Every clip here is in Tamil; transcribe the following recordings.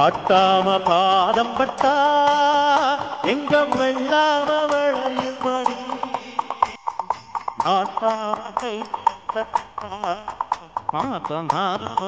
ஆட்டாம பாதம் பட்டா எங்கம் வெள்ளாம விளையும் மணி ஆட்டாம கை பட்டா, ஆட்டாம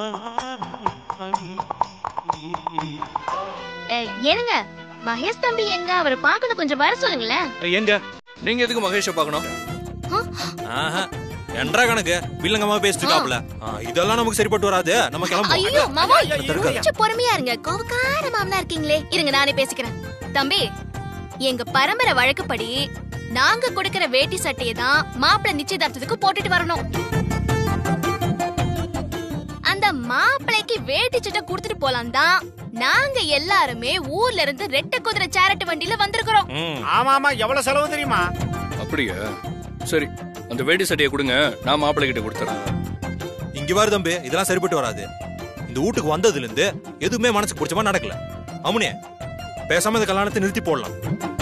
ஏய், ஏனுங்க மகேஷ் தம்பி எங்க அவரை பார்க்கணும் கொஞ்சம் வர சொல்லுங்களேன் எங்க நீங்க எதுக்கு மகேஷ பார்க்கணும் ஆஹா. என்றா கணக்கு வில்லங்கமா பேசிட்டு இருக்காப்ல ஆ, இதெல்லாம் நமக்கு சரிப்பட்டு வராது நம்ம கிளம்புவோம் ஐயோ மாமா இருக்காது. கொஞ்சம் பொறுமையா இருங்க கோவக்கார மாமனா இருக்கீங்களே இருங்க நானே பேசிக்கிறேன் தம்பி எங்க பரம்பரை வழக்கப்படி நாங்க கொடுக்கிற வேட்டி சட்டையை தான் மாப்பிள்ளை நிச்சயதார்த்தத்துக்கு போட்டுட்டு வரணும் அந்த மாப்பிள்ளைக்கு வேட்டி சட்டை கொடுத்துட்டு போலாம் தான் நாங்க எல்லாருமே ஊர்ல இருந்து ரெட்டை குதிரை சேரட்டு வண்டியில வந்திருக்கிறோம் ம். ஆமா ஆமா எவ்வளவு செலவு தெரியுமா அப்படியா சரி அந்த வேட்டி சட்டையை கொடுங்க நான் மாப்பிள்ளை கிட்ட கொடுத்துறேன் இங்க பாரு தம்பி இதெல்லாம் சரிப்பட்டு வராது இந்த வீட்டுக்கு வந்ததுல இருந்து எதுவுமே மனசுக்கு பிடிச்ச மாதிரி நடக்கல அமுனே பேசாம இந்த கல்யாணத்தை நிறுத்தி போடலாம்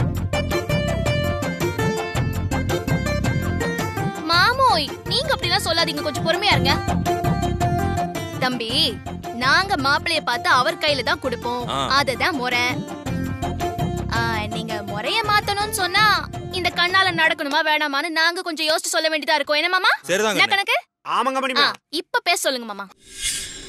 மாமோய் நீங்க அப்படிலாம் சொல்லாதீங்க கொஞ்சம் பொறுமையா இருங்க தம்பி நாங்க மாப்பிளைய பார்த்து அவர் கையில தான் கொடுப்போம் ஆ. அதுதான் முறை ஆ, நீங்க முறைய மாத்தணும்னு சொன்னா இந்த கண்ணால நடக்கணுமா வேணாமான்னு நாங்க கொஞ்சம் யோசிச்சு சொல்ல வேண்டியதா இருக்கும் என்ன மாமா சரிதாங்க என்ன கணக்கு ஆமாங்க ஆ, மணிமா இப்ப பேச சொல்லுங்க மாமா